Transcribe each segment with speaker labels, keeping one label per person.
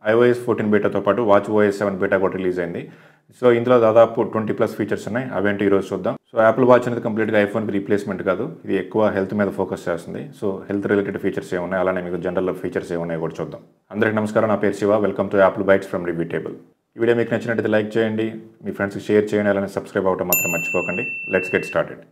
Speaker 1: IOS fourteen బీటాతో పాటు watch OS seven beta కూడా రిలీజ్ అయింది సో ఇందులో దాదాపు ట్వంటీ ప్లస్ ఫీచర్స్ ఉన్నాయి అవేంటి ఈరోజు చూద్దాం సో యాపిల్ వాచ్ అనేది కంప్లీట్గా ఐఫోన్కి రీప్లేస్మెంట్ కాదు ఇది ఎక్కువ హెల్త్ మీద ఫోకస్ చేస్తుంది సో హెల్త్ రిలేటెడ్ ఫీచర్స్ ఏమున్నాయి అలానే మీకు జనరల్ ఫీచర్స్ ఏమున్నాయి కూడా చూద్దాం అందరికీ నమస్కారం నా పేరు Shiva welcome to Apple Bytes from Review Table ఈ వీడియో మీకు నచ్చినట్టయితే లైక్ చేయండి మీ ఫ్రెండ్స్కి షేర్ చేయండి అలానే సబ్స్క్రైబ్ అవ్వడం మాత్రం మర్చిపోకండి let's get started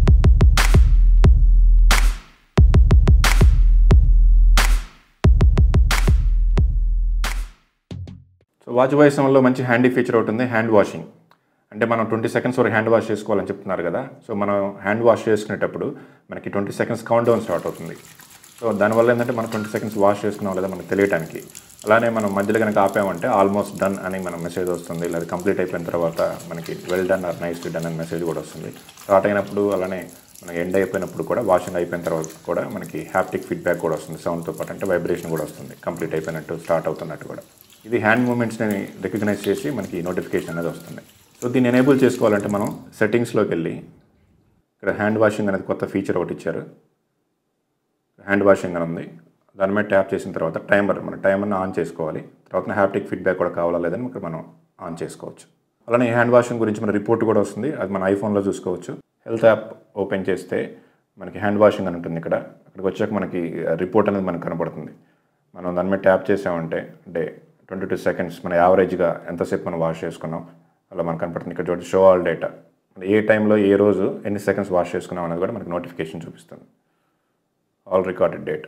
Speaker 1: so watch OS సెవెన్లో మంచి హ్యాండీ ఫీచర్ ఒకటి ఉంది హ్యాండ్ వాషింగ్ అంటే మనం ట్వంటీ సెకండ్స్ వరకు హ్యాండ్ వాష్ చేసుకోవాలని చెప్తున్నారు కదా సో మనం హ్యాండ్ వాష్ చేసుకునేటప్పుడు మనకి twenty seconds count down start అవుతుంది సో దానివల్ల ఏంటంటే మనం ట్వంటీ సెకండ్స్ వాష్ చేసుకున్నాం లేదా మనకు తెలియడానికి అలానే మనం మధ్యలో కనుక ఆపామంటే ఆల్మోస్ట్ డన్ అని మన మెసేజ్ వస్తుంది లేదా కంప్లీట్ అయిపోయిన తర్వాత మనకి well done or nice done అని మెసేజ్ కూడా వస్తుంది స్టార్ట్ అయినప్పుడు అలానే మనకి ఎండ్ అయిపోయినప్పుడు కూడా వాషింగ్ అయిపోయిన తర్వాత కూడా మనకి హ్యాప్టిక్ ఫీడ్బ్యాక్ కూడా వస్తుంది సౌండ్తో పాటు అంటే వైబ్రేషన్ కూడా వస్తుంది కంప్లీట్ అయిపోయినట్టు స్టార్ట్ అవుతున్నట్టు కూడా ఇది హ్యాండ్ మూమెంట్స్ని రికగ్నైజ్ చేసి మనకి నోటిఫికేషన్ అనేది వస్తుంది సో దీన్ని ఎనేబుల్ చేసుకోవాలంటే మనం సెట్టింగ్స్లోకి వెళ్ళి ఇక్కడ హ్యాండ్ వాషింగ్ అనేది కొత్త ఫీచర్ ఒకటి ఇచ్చారు హ్యాండ్ వాషింగ్ అని ఉంది దాని మీద ట్యాప్ చేసిన తర్వాత టైమర్ మన టైమర్ని ఆన్ చేసుకోవాలి తర్వాత హ్యాప్టిక్ ఫీడ్బ్యాక్ కూడా కావాలా లేదని ఇక్కడ మనం ఆన్ చేసుకోవచ్చు అలానే ఈ హ్యాండ్ వాషింగ్ గురించి మన రిపోర్ట్ కూడా వస్తుంది అది మన ఐఫోన్లో చూసుకోవచ్చు హెల్త్ యాప్ ఓపెన్ చేస్తే మనకి హ్యాండ్ వాషింగ్ అని ఉంటుంది ఇక్కడ అక్కడికి వచ్చాక మనకి రిపోర్ట్ అనేది మనకు కనపడుతుంది మనం దాని మీద ట్యాప్ చేసామంటే అంటే ట్వంటీ టూ సెకండ్స్ మన యావరేజ్గా ఎంతసేపు మనం వాష్ చేసుకున్నాం అలా మనకు కనపడుతుంది ఇక్కడ చూడండి షో ఆల్ డేటా ఏ టైంలో ఏ రోజు ఎన్ని సెకండ్స్ వాష్ చేసుకున్నాం అనేది కూడా మనకి నోటిఫికేషన్ చూపిస్తుంది all recorded date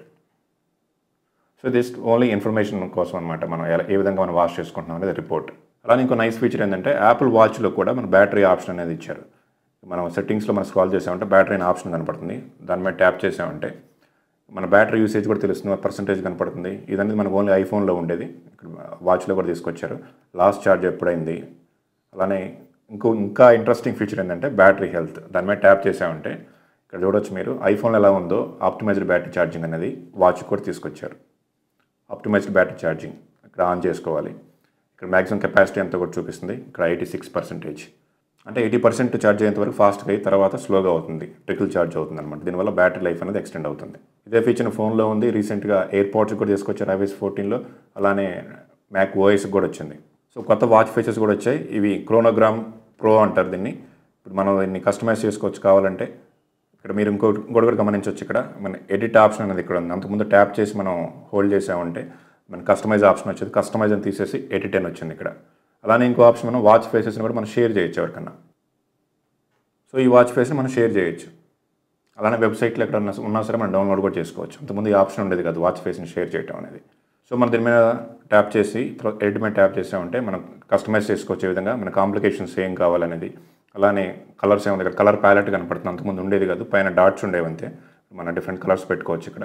Speaker 1: so this only information కోసం అనమాట మనం ఎలా ఏ విధంగా మనం వాష్ చేసుకుంటున్నాం అనేది రిపోర్ట్ అలానే ఇంకో నైస్ ఫీచర్ ఏంటంటే యాపిల్ వాచ్లో కూడా మన బ్యాటరీ ఆప్షన్ అనేది ఇచ్చారు మనం సెట్టింగ్స్లో మనం స్కాల్ చేసామంటే బ్యాటరీ అనే ఆప్షన్ కనపడుతుంది దాని మీద ట్యాప్ చేసామంటే మన బ్యాటరీ యూసేజ్ కూడా తెలుస్తుంది పర్సంటేజ్ కనపడుతుంది ఇదనేది మనకు ఓన్లీ ఐఫోన్లో ఉండేది ఇక్కడ వాచ్లో కూడా తీసుకొచ్చారు లాస్ట్ ఛార్జ్ ఎప్పుడైంది అలానే ఇంకో ఇంకా ఇంట్రెస్టింగ్ ఫీచర్ ఏంటంటే బ్యాటరీ హెల్త్ దాని మీద ట్యాప్ చేసామంటే ఇక్కడ చూడొచ్చు మీరు ఐఫోన్లో ఎలా ఉందో ఆప్టిమైజ్డ్ బ్యాటరీ ఛార్జింగ్ అనేది వాచ్ కూడా తీసుకొచ్చారు ఆప్టిమైజ్డ్ బ్యాటరీ ఛార్జింగ్ ఇక్కడ ఆన్ చేసుకోవాలి ఇక్కడ మ్యాక్సిమం కెపాసిటీ అంతా కూడా చూపిస్తుంది ఇక్కడ ఎయిటీ సిక్స్ పర్సెంటేజ్ అంటే ఎయిటీ పర్సెంట్ ఛార్జ్ అయ్యేంత వరకు ఫాస్ట్గా అయ్యి తర్వాత స్లోగా అవుతుంది ట్రికిల్ ఛార్జ్ అవుతుంది అనమాట దీనివల్ల బ్యాటరీ లైఫ్ అనేది ఎక్స్టెండ్ అవుతుంది ఇదే ఫీచర్ ఫోన్లో ఉంది రీసెంట్గా ఎయిర్పోర్ట్స్ కూడా తీసుకొచ్చారు ఐవీఎస్ ఫోర్టీన్లో అలానే మ్యాక్ ఓఎస్ కూడా వచ్చింది సో కొత్త వాచ్ ఫీచర్స్ కూడా వచ్చాయి ఇవి క్రోనోగ్రామ్ ప్రో అంటారు దీన్ని ఇప్పుడు మనం దీన్ని కస్టమైజ్ చేసుకోవచ్చు కావాలంటే ఇక్కడ మీరు ఇంకో ఇంకోటి కూడా గమనించవచ్చు ఇక్కడ మన ఎడిట్ ఆప్షన్ అనేది ఇక్కడ ఉంది అంతకుముందు ట్యాప్ చేసి మనం హోల్డ్ చేసామంటే మన కస్టమైజ్ ఆప్షన్ వచ్చేది కస్టమైజ్ అని తీసేసి ఎడిట్ అని వచ్చింది ఇక్కడ అలానే ఇంకో ఆప్షన్ మనం వాచ్ ఫేసెస్ని కూడా మనం షేర్ చేయొచ్చు ఎవరికన్నా సో ఈ వాచ్ ఫేస్ని మనం షేర్ చేయొచ్చు అలానే వెబ్సైట్లో ఎక్కడ ఉన్నా ఉన్నా సరే మనం డౌన్లోడ్ కూడా చేసుకోవచ్చు అంతకుముందు ఈ ఆప్షన్ ఉండేది కాదు వాచ్ ఫేస్ని షేర్ చేయడం అనేది సో మనం దీని మీద ట్యాప్ చేసి ఎడిట్ మీద ట్యాప్ చేసామంటే మనం కస్టమైజ్ చేసుకోవచ్చు ఈ విధంగా మన కాంప్లికేషన్స్ ఏం కావాలనేది అలానే కలర్స్ ఏముంది ఇక్కడ కలర్ ప్యాలెట్ కనపడుతుంది అంతకుముందు ఉండేది కాదు పైన డాట్స్ ఉండేవి అంతే మన డిఫరెంట్ కలర్స్ పెట్టుకోవచ్చు ఇక్కడ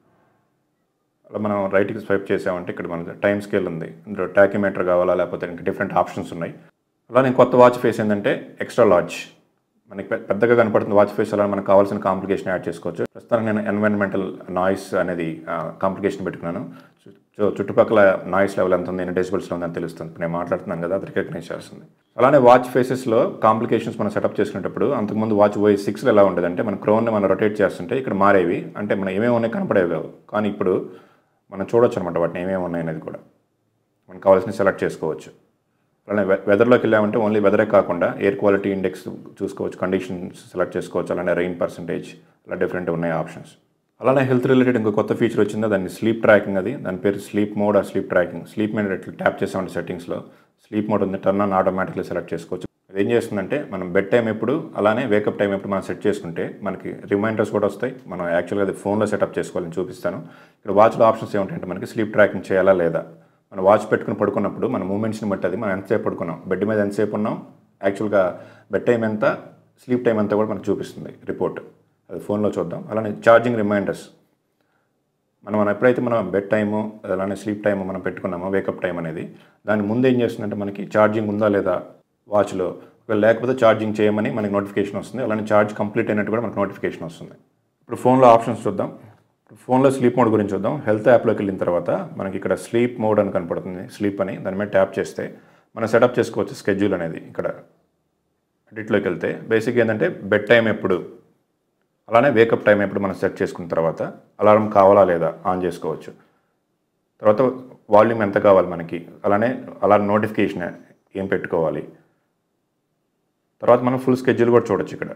Speaker 1: అలా మనం రైట్కి స్వైప్ చేసామంటే ఇక్కడ మన టైం స్కేల్ ఉంది ఇందులో టాకిమీటర్ కావాలా లేకపోతే ఇంకా డిఫరెంట్ ఆప్షన్స్ ఉన్నాయి అలానే కొత్త వాచ్ ఫేస్ ఏంటంటే ఎక్స్ట్రా లార్జ్ మనకి పె- పెద్దగా కనపడుతుంది వాచ్ ఫేస్ అలా మనకు కావాల్సిన కాంప్లికేషన్ యాడ్ చేసుకోవచ్చు ప్రస్తుతానికి నేను ఎన్వైరన్మెంటల్ నాయిస్ అనేది కాంప్లికేషన్ పెట్టుకున్నాను సో చుట్టుపక్కల నాయిస్ లెవెల్ ఎంత ఉంది ఎన్ని డెసిబుల్స్లో ఉందని తెలుస్తుంది ఇప్పుడు నేను మాట్లాడుతున్నాను కదా అది రికగ్నైజ్ చేస్తుంది అలానే వాచ్ ఫేసెస్లో కాంప్లికేషన్స్ మనం సెటప్ చేసుకునేటప్పుడు అంతకుముందు వాచ్ ఓఎస్ సిక్స్లో ఎలా ఉండేదంటే మన క్రోన్ని మనం రొటేట్ చేస్తుంటే ఇక్కడ మారేవి అంటే మనం ఏమేమి ఉన్నాయి కనపడేవి కావు కానీ ఇప్పుడు మనం చూడొచ్చు అనమాట వాటిని ఏమేమి ఉన్నాయి అనేది కూడా మనకు కావాల్సిన సెలెక్ట్ చేసుకోవచ్చు అలానే వె- వెదర్లోకి వెళ్ళామంటే ఓన్లీ వెదరే కాకుండా ఎయిర్ క్వాలిటీ ఇండెక్స్ చూసుకోవచ్చు కండిషన్స్ సెలెక్ట్ చేసుకోవచ్చు అలానే రెయిన్ పర్సంటేజ్ అలా డిఫరెంట్ ఉన్నాయి ఆప్షన్స్ అలానే హెల్త్ రిలేటెడ్ ఇంకో కొత్త ఫీచర్ వచ్చిందో దాన్ని స్లీప్ ట్రాకింగ్ అది దాని పేరు స్లీప్ మోడ్ ఆ స్లీప్ ట్రాకింగ్ స్లీప్ మీద ఇట్లా ట్యాప్ చేసామంటే సెట్టింగ్స్లో స్లీప్ మోడ్ ఉంది టర్న్ ఆన్ ఆటోమేటిక్లీ సెలెక్ట్ చేసుకోవచ్చు అది ఏం చేస్తుందంటే మనం బెడ్ టైం ఎప్పుడు అలానే వేకప్ టైం ఎప్పుడు మనం సెట్ చేసుకుంటే మనకి రిమైండర్స్ కూడా వస్తాయి మనం యాక్చువల్గా అది ఫోన్లో సెటప్ చేసుకోవాలని చూపిస్తాను ఇక్కడ వాచ్లో ఆప్షన్స్ ఏమిటంటే మనకి స్లీప్ ట్రాకింగ్ చేయాలా లేదా మనం వాచ్ పెట్టుకుని పడుకున్నప్పుడు మన మూమెంట్స్ని బట్టి అది మనం ఎంతసేపు పడుకున్నాం బెడ్ మీద ఎంతసేపు ఉన్నాం యాక్చువల్గా బెడ్ టైం ఎంత స్లీప్ టైం ఎంత కూడా మనకు చూపిస్తుంది రిపోర్ట్ అది ఫోన్లో చూద్దాం అలానే ఛార్జింగ్ రిమైండర్స్ మనం మనం ఎప్పుడైతే మనం బెడ్ టైము అలానే స్లీప్ టైము మనం పెట్టుకున్నామో వేకప్ టైం అనేది దాని ముందు ఏం చేస్తుందంటే మనకి ఛార్జింగ్ ఉందా లేదా వాచ్లో ఒకవేళ లేకపోతే ఛార్జింగ్ చేయమని మనకి నోటిఫికేషన్ వస్తుంది అలానే ఛార్జ్ కంప్లీట్ అయినట్టు కూడా మనకు నోటిఫికేషన్ వస్తుంది ఇప్పుడు ఫోన్లో ఆప్షన్స్ చూద్దాం ఫోన్లో స్లీప్ మోడ్ గురించి చూద్దాం హెల్త్ యాప్లోకి వెళ్ళిన తర్వాత మనకి ఇక్కడ స్లీప్ మోడ్ అని కనపడుతుంది స్లీప్ అని దాని మీద ట్యాప్ చేస్తే మనం సెటప్ చేసుకోవచ్చు స్కెడ్యూల్ అనేది ఇక్కడ ఎడిట్లోకి వెళ్తే బేసిక్ ఏంటంటే బెడ్ టైం ఎప్పుడు అలానే వేకప్ టైం ఎప్పుడు మనం సెట్ చేసుకున్న తర్వాత అలారం కావాలా లేదా ఆన్ చేసుకోవచ్చు తర్వాత వాల్యూమ్ ఎంత కావాలి మనకి అలానే అలా నోటిఫికేషన్ ఏం పెట్టుకోవాలి తర్వాత మనం ఫుల్ స్కెడ్యూల్ కూడా చూడొచ్చు ఇక్కడ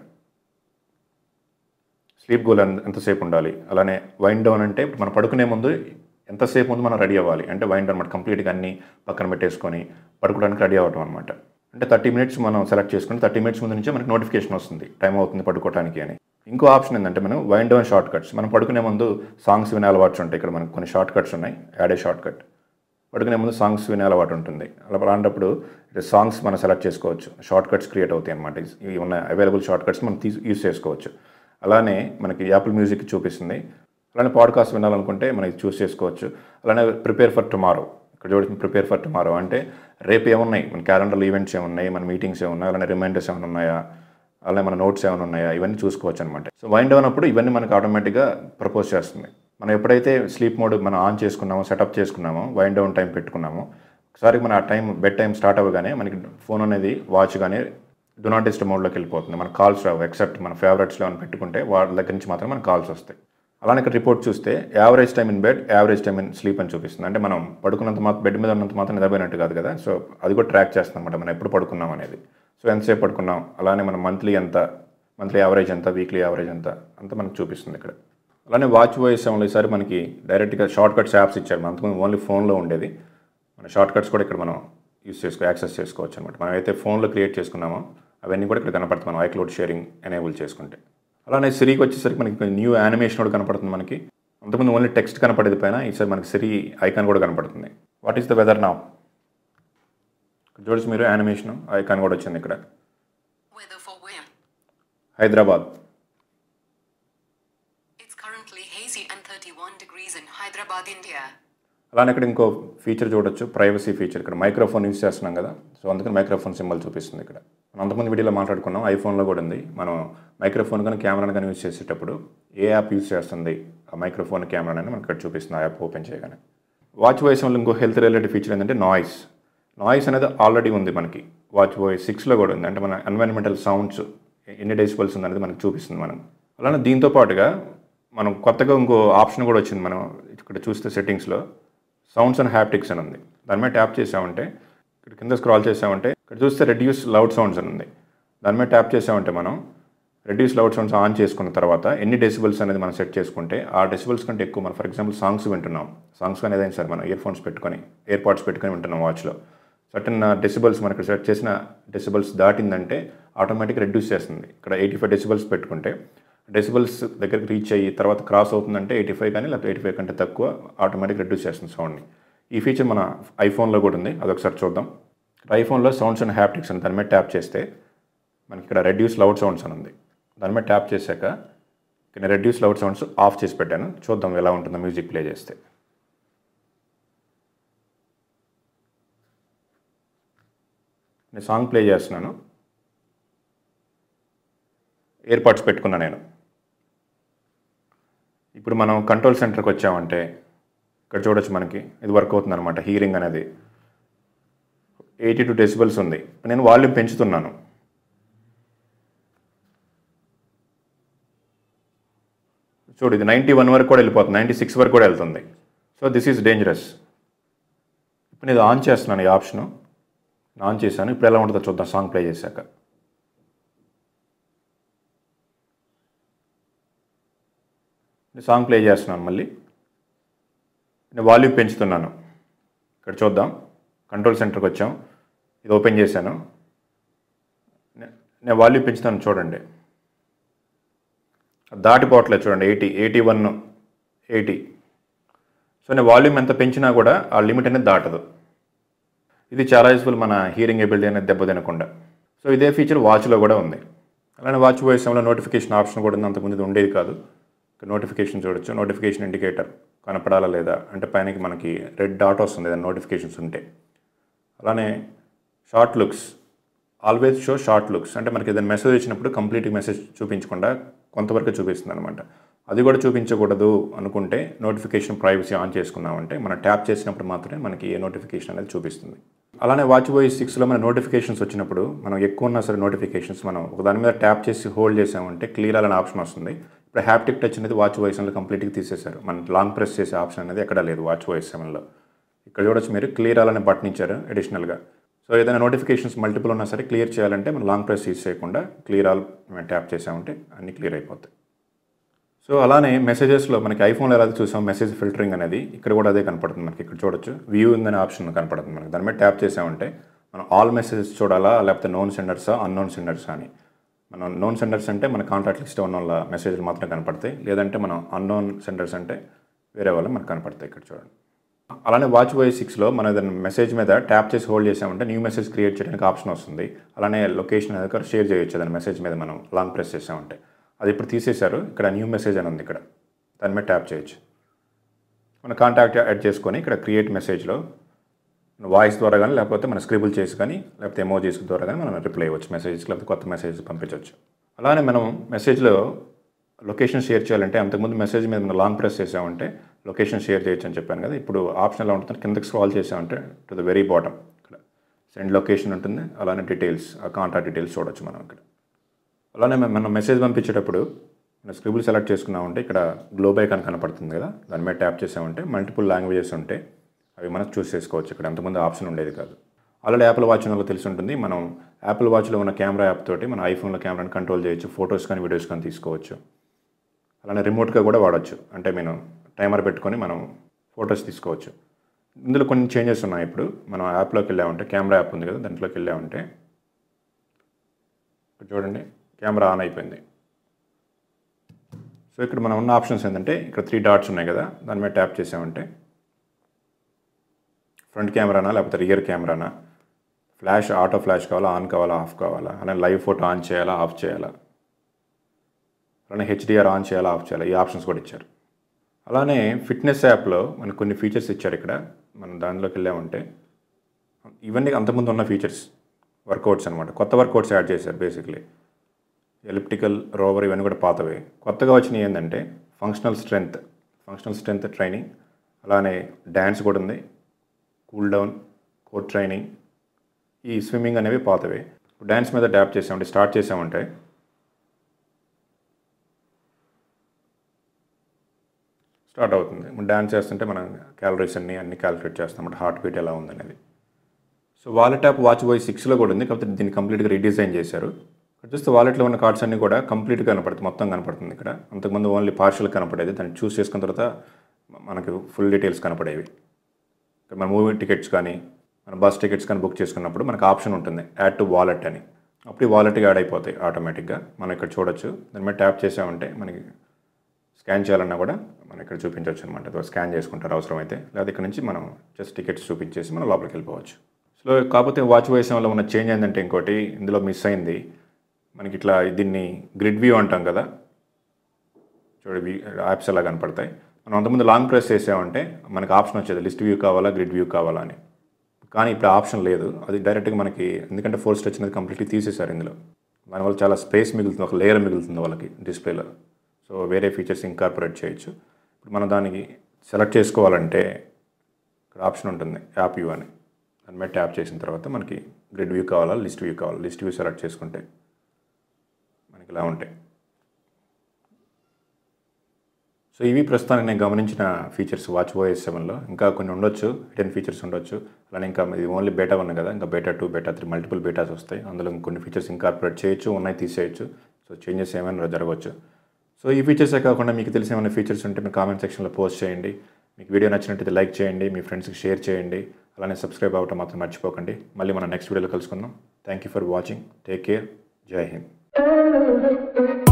Speaker 1: స్లీప్ గోల్ ఎంతసేపు ఉండాలి అలానే వైండ్ డౌన్ అంటే ఇప్పుడు మనం పడుకునే ముందు ఎంతసేపు ముందు మనం రెడీ అవ్వాలి అంటే వైండ్ డౌన్ అనమాట కంప్లీట్గా అన్ని పక్కన పెట్టేసుకొని పడుకోవడానికి రెడీ అవ్వటం అనమాట అంటే థర్టీ మినిట్స్ మనం సెలెక్ట్ చేసుకుని థర్టీ మినిట్స్ ముందు నుంచే మనకి నోటిఫికేషన్ వస్తుంది టైం అవుతుంది పడుకోవడానికి అని ఇంకో ఆప్షన్ ఏంటంటే మనం వైండ్ డౌన్ షార్ట్ కట్స్ మనం పడుకునే ముందు సాంగ్స్ వినే అలవాట్స్ ఉంటాయి ఇక్కడ మనకు కొన్ని షార్ట్ కట్స్ ఉన్నాయి యాడ్ ఏ షార్ట్ కట్ పడుకునే ముందు సాంగ్స్ వినే అలవాటు ఉంటుంది అలా అలాంటప్పుడు ఇది సాంగ్స్ మనం సెలెక్ట్ చేసుకోవచ్చు షార్ట్ కట్స్ క్రియేట్ అవుతాయి అనమాట ఇవి ఉన్న అవైలబుల్ షార్ట్ కట్స్ మనం తీసి యూస్ చేసుకోవచ్చు అలానే మనకి యాపిల్ మ్యూజిక్ చూపిస్తుంది అలానే పాడ్కాస్ట్ వినాలనుకుంటే మనకి చూస్ చేసుకోవచ్చు అలానే ప్రిపేర్ ఫర్ టుమారో ఇక్కడ చూడండి ప్రిపేర్ ఫర్ టుమారో అంటే రేపు ఏమున్నాయి మన క్యాలెండర్ ఈవెంట్స్ ఏమున్నాయి మన మీటింగ్స్ ఏమున్నాయి అలానే రిమైండర్స్ ఏమైనా ఉన్నాయా అలానే మన నోట్స్ ఏమైనా ఉన్నాయా ఇవన్నీ చూసుకోవచ్చు అనమాట సో వైండ్ డౌన్ అప్పుడు ఇవన్నీ మనకు ఆటోమేటిక్గా ప్రపోజ్ చేస్తుంది మనం ఎప్పుడైతే స్లీప్ మోడ్ మనం ఆన్ చేసుకున్నామో సెటప్ చేసుకున్నామో వైండ్ డౌన్ టైం పెట్టుకున్నామో ఒకసారి మన ఆ టైం బెడ్ టైం స్టార్ట్ అవ్వగానే మనకి ఫోన్ అనేది వాచ్ కానీ డు నాట్ డిస్టర్బ్ మోడ్లోకి వెళ్ళిపోతుంది మన కాల్స్ రావు ఎక్సెప్ట్ మన ఫేవరెట్స్లో అని పెట్టుకుంటే వాళ్ళ దగ్గర నుంచి మాత్రం మన కాల్స్ వస్తాయి అలానే ఇక్కడ రిపోర్ట్ చూస్తే average time in bed average time in sleep అని చూపిస్తుంది అంటే మనం పడుకున్నంత మాత్రం బెడ్ మీద ఉన్నంత మాత్రం నిద్రపోయినట్టు కాదు కదా సో అది కూడా ట్రాక్ చేస్తాం అనమాట మనం ఎప్పుడు పడుకున్నాం అనేది సో ఎంతసేపు పడుకున్నాం అలానే మనం మంత్లీ ఎంత మంత్లీ యావరేజ్ ఎంత వీక్లీ యావరేజ్ ఎంత అంత మనకు చూపిస్తుంది ఇక్కడ అలానే వాచ్ వాయిస్ సెవెన్లో ఈసారి మనకి డైరెక్ట్గా షార్ట్ కట్స్ యాప్స్ ఇచ్చారు అంతకుముందు ఓన్లీ ఫోన్లో ఉండేది మన షార్ట్ కట్స్ కూడా ఇక్కడ మనం యూస్ చేసుకో యాక్సెస్ చేసుకోవచ్చు అనమాట మనం అయితే ఫోన్లో క్రియేట్ చేసుకున్నామో అవన్నీ కూడా ఇక్కడ కనపడుతుంది మనం ఐక్లౌడ్ షేరింగ్ ఎనేబుల్ చేసుకుంటే అలానే సిరికి వచ్చేసరికి మనకి న్యూ యానిమేషన్ కూడా కనపడుతుంది మనకి అంతకుముందు ఓన్లీ టెక్స్ట్ కనపడేది పైన ఈసారి మనకి సిరి ఐకాన్ కూడా కనపడుతుంది వాట్ ఈస్ ద వెదర్ నా చూడొచ్చు మీరు యానిమేషన్ ఐకాన్ కూడా వచ్చింది ఇక్కడ
Speaker 2: Weather for where?
Speaker 1: Hyderabad
Speaker 2: It's currently hazy and 31 degrees in Hyderabad, India.
Speaker 1: అలానే ఇక్కడ ఇంకో ఫీచర్ చూడొచ్చు ప్రైవసీ ఫీచర్ ఇక్కడ మైక్రోఫోన్ యూస్ చేస్తున్నాం కదా సో అందుకని మైక్రోఫోన్ సింబల్ చూపిస్తుంది ఇక్కడ మనం అంతకుముందు వీడియోలో మాట్లాడుకున్నాం ఐఫోన్లో కూడా ఉంది మనం మైక్రోఫోన్ కానీ కెమెరాని కానీ యూస్ చేసేటప్పుడు ఏ యాప్ యూస్ చేస్తుంది ఆ మైక్రోఫోన్ కెమెరా అని మనకి ఇక్కడ చూపిస్తుంది ఆ యాప్ ఓపెన్ చేయగానే వాచ్ వాయిస్ వల్ల ఇంకో హెల్త్ రిలేటెడ్ ఫీచర్ ఏంటంటే నాయిస్ నాయిస్ అనేది ఆల్రెడీ ఉంది మనకి వాచ్ వాయిస్ సిక్స్లో కూడా ఉంది అంటే మన ఎన్వైరన్మెంటల్ సౌండ్స్ ఎన్ని డెసిబల్స్ ఉంది అనేది మనకి చూపిస్తుంది మనం అలానే దీంతో పాటుగా మనం కొత్తగా ఇంకో ఆప్షన్ కూడా వచ్చింది మనం ఇక్కడ చూస్తే సెట్టింగ్స్లో సౌండ్స్ అండ్ హ్యాప్టిక్స్ అని ఉంది దాని మీద ట్యాప్ చేసామంటే ఇక్కడ కింద స్క్రాల్ చేసామంటే ఇక్కడ చూస్తే రెడ్యూస్ లౌడ్ సౌండ్స్ అని ఉంది దాని మీద ట్యాప్ చేసామంటే మనం రెడ్యూస్ లౌడ్ సౌండ్స్ ఆన్ చేసుకున్న తర్వాత ఎన్ని డెసిబల్స్ అనేది మనం సెట్ చేసుకుంటే ఆ డెసిబల్స్ కంటే ఎక్కువ మనం ఫర్ ఎగ్జాంపుల్ సాంగ్స్ వింటున్నాం సాంగ్స్ కానీ ఏదైనా సరే మనం ఇయర్ ఫోన్స్ పెట్టుకొని ఇయర్ పాడ్స్ పెట్టుకొని వింటున్నాం వాచ్లో సర్టన్ డెసిబల్స్ మనకి సెట్ చేసిన డెసిబల్స్ దాటిందంటే ఆటోమేటిక్ రెడ్యూస్ చేస్తుంది ఇక్కడ ఎయిటీ ఫైవ్ డెసిబల్స్ పెట్టుకుంటే డెసిబల్స్ దగ్గరికి రీచ్ అయ్యి తర్వాత క్రాస్ అవుతుందంటే ఎయిటీ ఫైవ్ కానీ లేకపోతే ఎయిటీ ఫైవ్ కంటే తక్కువ ఆటోమేటిక్ రెడ్యూస్ చేస్తుంది సౌండ్ని ఈ ఫీచర్ మన ఐఫోన్లో కూడా ఉంది అదొకసారి చూద్దాం ఐఫోన్లో సౌండ్స్ అండ్ హ్యాప్టిక్స్ అని దాని మీద ట్యాప్ చేస్తే మనకి ఇక్కడ రెడ్యూస్ లౌడ్ సౌండ్స్ అని ఉంది దాని మీద ట్యాప్ చేశాక ఇక్కడ రెడ్యూస్ లౌడ్ సౌండ్స్ ఆఫ్ చేసి పెట్టాను చూద్దాం ఎలా ఉంటుందో మ్యూజిక్ ప్లే చేస్తే నేను సాంగ్ ప్లే చేస్తున్నాను ఎయిర్పాడ్స్ పెట్టుకున్నా నేను ఇప్పుడు మనం కంట్రోల్ సెంటర్కి వచ్చామంటే ఇక్కడ చూడొచ్చు మనకి ఇది వర్క్ అవుతుంది అనమాట హీరింగ్ అనేది ఎయిటీ టూ డెసిబల్స్ ఉంది నేను వాల్యూమ్ పెంచుతున్నాను చూడు ఇది నైంటీ వన్ వరకు కూడా వెళ్ళిపోతుంది నైంటీ సిక్స్ వరకు కూడా వెళ్తుంది సో దిస్ ఈజ్ డేంజరస్ ఇప్పుడు నేను ఇది ఆన్ చేస్తున్నాను ఈ ఆప్షను ఆన్ చేశాను ఇప్పుడు ఎలా ఉంటుందో చూద్దాం సాంగ్ ప్లే చేశాక నేను సాంగ్ ప్లే చేస్తున్నాను మళ్ళీ నేను వాల్యూమ్ పెంచుతున్నాను ఇక్కడ చూద్దాం కంట్రోల్ సెంటర్కి వచ్చాం ఇది ఓపెన్ చేశాను నే- నేను వాల్యూమ్ పెంచుతాను చూడండి దాటిపోవట్లేదు చూడండి eighty eighty one eighty so నేను వాల్యూమ్ ఎంత పెంచినా కూడా ఆ లిమిట్ అనేది దాటదు ఇది చాలా యూస్ఫుల్ మన హీరింగ్ ఎబిలిటీ అనేది దెబ్బతినకుండా సో ఇదే ఫీచర్ వాచ్లో కూడా ఉంది అలానే వాచ్ వాయిస్ సమయంలో నోటిఫికేషన్ ఆప్షన్ కూడా ఉంది అంతకుముందు ఇది ఉండేది కాదు ఇక్కడ నోటిఫికేషన్ చూడొచ్చు నోటిఫికేషన్ ఇండికేటర్ కనపడాలా లేదా అంటే పైనకి మనకి రెడ్ డాట్ వస్తుంది ఏదైనా నోటిఫికేషన్స్ ఉంటే అలానే short looks always show short looks అంటే మనకి ఏదైనా మెసేజ్ వచ్చినప్పుడు కంప్లీట్ మెసేజ్ చూపించకుండా కొంతవరకు చూపిస్తుంది అనమాట అది కూడా చూపించకూడదు అనుకుంటే నోటిఫికేషన్ ప్రైవసీ ఆన్ చేసుకున్నామంటే మనం ట్యాప్ చేసినప్పుడు మాత్రమే మనకి ఏ నోటిఫికేషన్ అనేది చూపిస్తుంది అలానే వాచ్ వాయిస్ సిక్స్లో మన నోటిఫికేషన్స్ వచ్చినప్పుడు మనం ఎక్కువ ఉన్నా సరే నోటిఫికేషన్స్ మనం ఒక దాని మీద ట్యాప్ చేసి హోల్డ్ చేసామంటే క్లియర్ అనే ఆప్షన్ వస్తుంది ఇప్పుడు హ్యాప్టిక్ టచ్ అనేది వాచ్ వాయిస్ సెవెన్లో కంప్లీట్గా తీసేశారు మన లాంగ్ ప్రెస్ చేసే ఆప్షన్ అనేది ఎక్కడ లేదు వాచ్ వాయిస్ సెవెన్లో ఇక్కడ చూడొచ్చు మీరు క్లియర్ అలానే బటన్ ఇచ్చారు అడిషనల్గా సో ఏదైనా నోటిఫికేషన్స్ మల్టిపుల్ ఉన్నా సరే క్లియర్ చేయాలంటే మనం లాంగ్ ప్రెస్ యూస్ చేయకుండా క్లియర్ ఆల్ మేము ట్యాప్ చేసామంటే అన్నీ క్లియర్ అయిపోతాయి సో అలానే మెసేజెస్లో మనకి ఐఫోన్లో ఎలా చూసాం మెసేజ్ ఫిల్టరింగ్ అనేది ఇక్కడ కూడా అదే కనపడుతుంది మనకి ఇక్కడ చూడొచ్చు వ్యూయింగ్ అనే ఆప్షన్ కనపడుతుంది మనకి దాని మీద ట్యాప్ చేసామంటే మనం ఆల్ మెసేజెస్ చూడాలా లేకపోతే నోన్ సెండర్సా అన్నోన్ సెండర్సా అని మనం నోన్ సెండర్స్ అంటే మన కాంటాక్ట్ లిస్ట్ ఉన్న వాళ్ళ మెసేజ్లు మాత్రం కనపడతాయి లేదంటే మనం అన్నోన్ సెండర్స్ అంటే వేరే వాళ్ళు మనకు కనపడతాయి ఇక్కడ చూడండి అలానే వాచ్ వై సిక్స్లో మన ఏదైనా మెసేజ్ మీద ట్యాప్ చేసి హోల్డ్ చేసామంటే న్యూ మెసేజ్ క్రియేట్ చేయడానికి ఆప్షన్ వస్తుంది అలానే లొకేషన్ అనేది కూడా షేర్ చేయొచ్చు దాని మెసేజ్ మీద మనం లాంగ్ ప్రెస్ చేసామంటే అది ఇప్పుడు తీసేశారు ఇక్కడ న్యూ మెసేజ్ అని ఉంది ఇక్కడ దాని మీద ట్యాప్ చేయొచ్చు మన కాంటాక్ట్ యాడ్ చేసుకొని ఇక్కడ క్రియేట్ మెసేజ్లో వాయిస్ ద్వారా కానీ లేకపోతే మన స్క్రిబుల్ చేసి కానీ లేకపోతే ఎమోజీస్ ద్వారా కానీ మనం రిప్లై ఇవ్వచ్చు మెసేజ్ లేకపోతే కొత్త మెసేజ్ పంపించవచ్చు అలానే మనం మెసేజ్లో లొకేషన్ షేర్ చేయాలంటే అంతకుముందు మెసేజ్ మీద మనం లాంగ్ ప్రెస్ చేసామంటే లొకేషన్ షేర్ చేయొచ్చు అని చెప్పాను కదా ఇప్పుడు ఆప్షన్ ఎలా ఉంటుంది కిందకి స్క్రాల్ చేసామంటే టు ద వెరీ బాటమ్ ఇక్కడ సెండ్ లొకేషన్ ఉంటుంది అలానే డీటెయిల్స్ ఆ కాంటాక్ట్ డీటెయిల్స్ చూడొచ్చు మనం ఇక్కడ అలానే మనం- మనం మెసేజ్ పంపించేటప్పుడు మన స్క్రిబుల్ సెలెక్ట్ చేసుకున్నామంటే ఇక్కడ గ్లోబ్ ఐకాన్ కనపడుతుంది కదా దాని మీద ట్యాప్ చేసామంటే మల్టిపుల్ లాంగ్వేజెస్ ఉంటే అవి మనం చూస్ చేసుకోవచ్చు ఇక్కడ అంతకుముందు ఆప్షన్ ఉండేది కాదు ఆల్రెడీ యాపిల్ వాచ్ వాళ్ళకి తెలిసి ఉంటుంది మనం యాపిల్ వాచ్లో ఉన్న కెమెరా యాప్ తోటి మన ఐఫోన్లో కెమెరాని కంట్రోల్ చేయొచ్చు ఫొటోస్ కానీ వీడియోస్ కానీ తీసుకోవచ్చు అలానే రిమోట్గా కూడా వాడచ్చు అంటే నేను టైమర్ పెట్టుకొని మనం ఫొటోస్ తీసుకోవచ్చు ఇందులో కొన్ని చేంజెస్ ఉన్నాయి ఇప్పుడు మనం యాప్లోకి వెళ్ళామంటే కెమెరా యాప్ ఉంది కదా దాంట్లోకి వెళ్ళామంటే ఇక్కడ చూడండి కెమెరా ఆన్ అయిపోయింది సో ఇక్కడ మనం ఉన్న ఆప్షన్స్ ఏంటంటే ఇక్కడ త్రీ డాట్స్ ఉన్నాయి కదా దాని మీద ట్యాప్ చేసామంటే ఫ్రంట్ కెమెరానా లేకపోతే రియర్ కెమెరానా ఫ్లాష్ ఆటో ఫ్లాష్ కావాలా ఆన్ కావాలా ఆఫ్ కావాలా అలానే లైవ్ ఫోటో ఆన్ చేయాలా ఆఫ్ చేయాలా అలానే హెచ్డిఆర్ ఆన్ చేయాలా ఆఫ్ చేయాలా ఈ ఆప్షన్స్ కూడా ఇచ్చారు అలానే ఫిట్నెస్ యాప్లో మనకు కొన్ని ఫీచర్స్ ఇచ్చారు ఇక్కడ మనం దానిలోకి వెళ్ళామంటే ఇవన్నీ అంతకుముందు ఉన్న ఫీచర్స్ వర్కౌట్స్ అనమాట కొత్త వర్కౌట్స్ యాడ్ చేశారు బేసిక్లీ ఎలిప్టికల్ రోవర్ ఇవన్నీ కూడా పాతవే కొత్తగా వచ్చినవి ఏంటంటే functional strength functional strength training అలానే డ్యాన్స్ కూడా ఉంది కూల్ డౌన్ కోడ్ ట్రైనింగ్ ఈ స్విమ్మింగ్ అనేవి పాతవే డ్యాన్స్ మీద ట్యాప్ చేసామంటే స్టార్ట్ చేసామంటే స్టార్ట్ అవుతుంది డ్యాన్స్ చేస్తుంటే మనం క్యాలరీస్ అన్ని అన్ని క్యాలిక్యులేట్ చేస్తాం అంటే హార్ట్ బీట్ ఎలా ఉందనేది సో వాలెట్ యాప్ వాచ్ బాయ్ సిక్స్లో కూడా ఉంది కాకపోతే దీన్ని కంప్లీట్గా రీడిజైన్ చేశారు ఇక్కడ చూస్తే వాలెట్లో ఉన్న కార్డ్స్ అన్నీ కూడా కంప్లీట్గా కనపడుతుంది మొత్తం కనపడుతుంది ఇక్కడ అంతకుముందు ఓన్లీ పార్షల్ కనపడేది దాన్ని చూస్ చేసుకున్న తర్వాత మనకి ఫుల్ డీటెయిల్స్ కనపడేవి ఇక్కడ మన మూవీ టికెట్స్ కానీ మన బస్ టికెట్స్ కానీ బుక్ చేసుకున్నప్పుడు మనకు ఆప్షన్ ఉంటుంది యాడ్ టు వాలెట్ అని అప్పుడు వాలెట్గా యాడ్ అయిపోతాయి ఆటోమేటిక్గా మనం ఇక్కడ చూడొచ్చు దాని మీద ట్యాప్ చేసామంటే మనకి స్కాన్ చేయాలన్నా కూడా మనం ఇక్కడ చూపించవచ్చు అనమాట స్కాన్ చేసుకుంటారు అవసరమైతే లేదా ఇక్కడ నుంచి మనం జస్ట్ టికెట్స్ చూపించేసి మనం లోపలికి వెళ్ళిపోవచ్చు సో కాకపోతే వాచ్ వేసం వల్ల ఉన్న చేంజ్ ఏంటంటే ఇంకోటి ఇందులో మిస్ అయింది మనకి ఇట్లా దీన్ని గ్రిడ్ వ్యూ అంటాం కదా చూడండి యాప్స్ ఎలా కనపడతాయి మనం అంతకుముందు లాంగ్ ప్రెస్ చేసామంటే మనకి ఆప్షన్ వచ్చేది లిస్ట్ వ్యూ కావాలా గ్రిడ్ వ్యూ కావాలా అని కానీ ఇప్పుడు ఆప్షన్ లేదు అది డైరెక్ట్గా మనకి ఎందుకంటే ఫోర్ టచ్ అనేది కంప్లీట్లీ తీసేశారు ఇందులో దానివల్ల చాలా స్పేస్ మిగులుతుంది ఒక లేయర్ మిగులుతుంది వాళ్ళకి డిస్ప్లేలో సో వేరే ఫీచర్స్ ఇంకార్పొరేట్ చేయొచ్చు ఇప్పుడు మనం దానికి సెలెక్ట్ చేసుకోవాలంటే ఇక్కడ ఆప్షన్ ఉంటుంది యాప్ వ్యూ అని దాని మీద ట్యాప్ చేసిన తర్వాత మనకి గ్రిడ్ వ్యూ కావాలా లిస్ట్ వ్యూ కావాలా లిస్ట్ వ్యూ సెలెక్ట్ చేసుకుంటే మనకి ఇలా ఉంటాయి సో ఇవి ప్రస్తుతానికి నేను గమనించిన ఫీచర్స్ వాచ్ ఓఎస్ సెవెన్లో ఇంకా కొన్ని ఉండొచ్చు హిడెన్ ఫీచర్స్ ఉండొచ్చు అలానే ఇంకా ఇది ఓన్లీ బేటా ఉన్నాయి కదా ఇంకా beta two beta three multiple betas వస్తాయి అందులో కొన్ని ఫీచర్స్ ఇంకార్పొరేట్ చేయొచ్చు ఉన్నాయి తీసేయచ్చు సో చేంజెస్ ఏమైనా జరగవచ్చు సో ఈ ఫీచర్సే కాకుండా మీకు తెలిసిన ఏమైనా ఫీచర్స్ ఉంటే మీరు కామెంట్ సెక్షన్లో పోస్ట్ చేయండి మీకు వీడియో నచ్చినట్టయితే లైక్ చేయండి మీ ఫ్రెండ్స్కి షేర్ చేయండి అలానే సబ్స్క్రైబ్ అవ్వటం మాత్రం మర్చిపోకండి మళ్ళీ మనం నెక్స్ట్ వీడియోలో కలుసుకుందాం thank you for watching take care జై హింద్